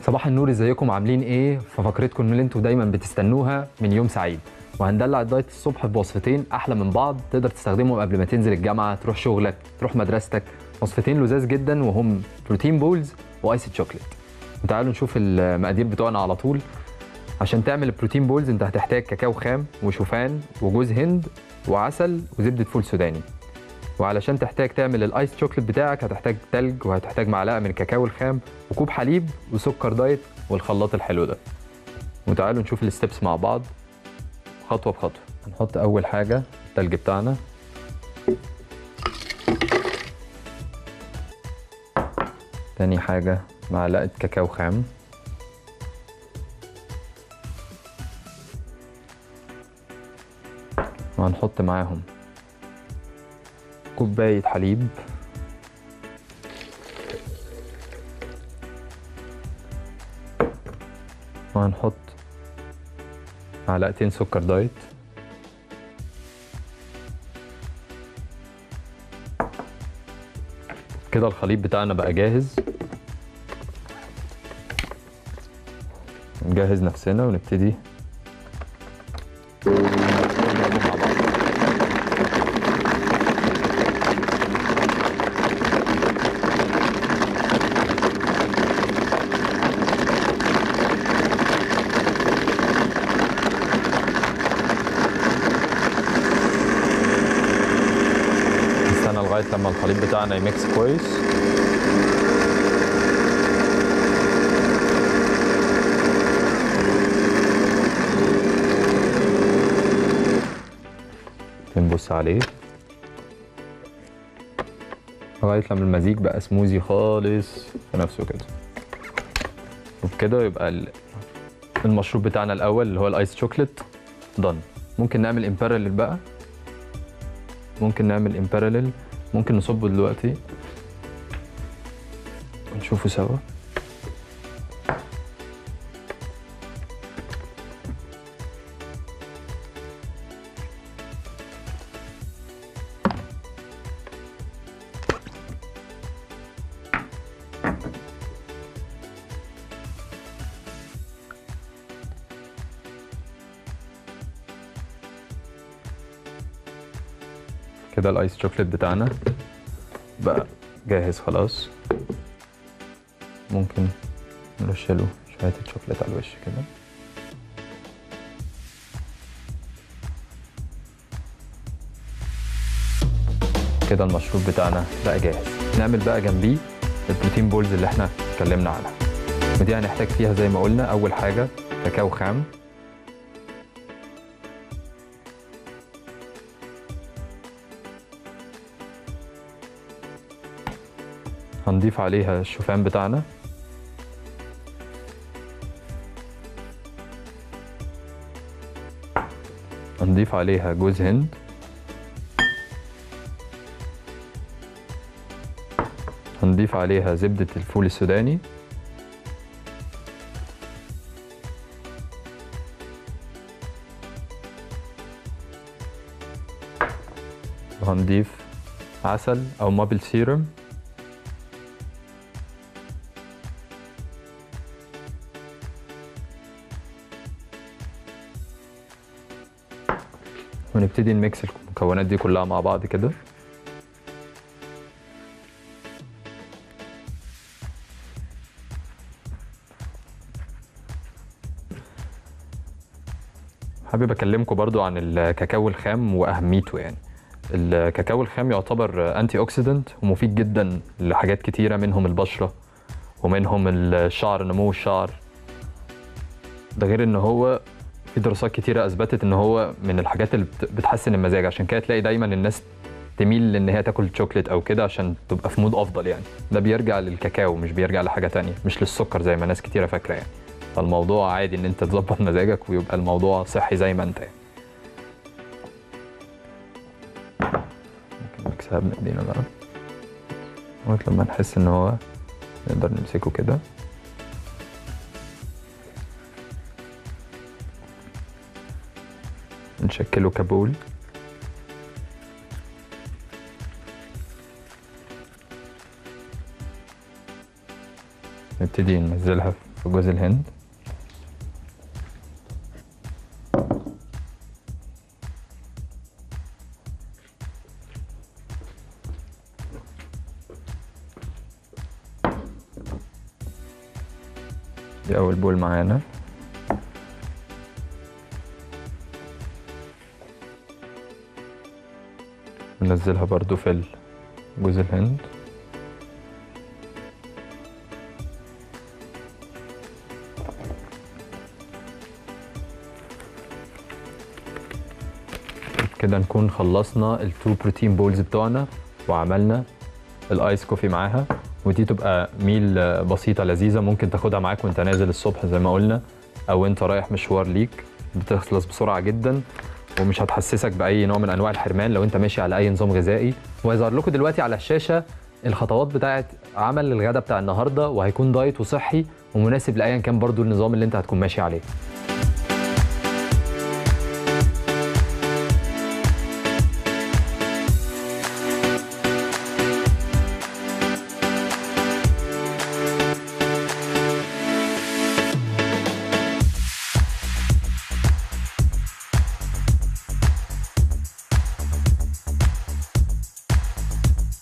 صباح النور ازيكم عاملين ايه في فقرتكم اللي انتوا دايما بتستنوها من يوم سعيد وهندلع الدايت الصبح بوصفتين احلى من بعض تقدر تستخدمهم قبل ما تنزل الجامعه تروح شغلك تروح مدرستك وصفتين لذاذ جدا وهم بروتين بولز وايس شوكليت وتعالوا نشوف المقادير بتوعنا على طول عشان تعمل البروتين بولز انت هتحتاج كاكاو خام وشوفان وجوز هند وعسل وزبده فول سوداني وعلشان تحتاج تعمل الايس شوكليت بتاعك هتحتاج تلج وهتحتاج معلقه من الكاكاو الخام وكوب حليب وسكر دايت والخلاط الحلو ده وتعالوا نشوف الستبس مع بعض خطوه بخطوه هنحط اول حاجه التلج بتاعنا تاني حاجه معلقه كاكاو خام وهنحط معاهم كوباية حليب وهنحط معلقتين سكر دايت كده الخليط بتاعنا بقى جاهز نجهز نفسنا ونبتدي نضربه مع بعض نستنى لغاية لما الخليط بتاعنا يميكس كويس نبص عليه لغاية لما المزيج بقى سموزي خالص في نفسه كده وبكده يبقى ال- المشروب بتاعنا الأول اللي هو الآيس شوكليت دن ممكن نعمل امبارلل بقى ممكن نعمل امبارلل ممكن نصبه دلوقتي ونشوفه سوا كده الايس شوكليت بتاعنا بقى جاهز خلاص ممكن نرش له شويه الشوكليت على الوش كده كده المشروب بتاعنا بقى جاهز نعمل بقى جنبيه البروتين بولز اللي احنا اتكلمنا عنها ودي هنحتاج فيها زي ما قلنا اول حاجه كاكاو خام هنضيف عليها الشوفان بتاعنا هنضيف عليها جوز هند هنضيف عليها زبدة الفول السوداني وهنضيف عسل أو مابل سيرم ونبتدي نميكس المكونات دي كلها مع بعض كده حابب اكلمكم برضو عن الكاكاو الخام واهميته يعني الكاكاو الخام يعتبر انتي اوكسيدنت ومفيد جدا لحاجات كتيره منهم البشره ومنهم الشعر نمو الشعر ده غير ان هو في دراسات كتيره اثبتت ان هو من الحاجات اللي بت- بتحسن المزاج عشان كده تلاقي دايما الناس تميل ان هي تاكل شوكليت او كده عشان تبقى في مود افضل يعني ده بيرجع للكاكاو مش بيرجع لحاجه تانية مش للسكر زي ما ناس كتيره فاكره يعني فالموضوع عادي ان انت تظبط مزاجك ويبقى الموضوع صحي زي ما انت يعني ممكن نكسها بايدينا بقى لغايه لما نحس ان هو نقدر نمسكه كده نشكله كبول نبتدي ننزلها في جوز الهند دي اول بول معانا ننزلها برضو في جوز الهند كده نكون خلصنا التو بروتين بولز بتوعنا وعملنا الايس كوفي معاها ودي تبقى ميل بسيطه لذيذه ممكن تاخدها معاك وانت نازل الصبح زي ما قلنا او انت رايح مشوار ليك بتخلص بسرعه جدا ومش هتحسسك باي نوع من انواع الحرمان لو انت ماشي على اي نظام غذائي وهيظهر لكم دلوقتي على الشاشه الخطوات بتاعه عمل الغداء بتاع النهارده وهيكون دايت وصحي ومناسب لايا كان برضو النظام اللي انت هتكون ماشي عليه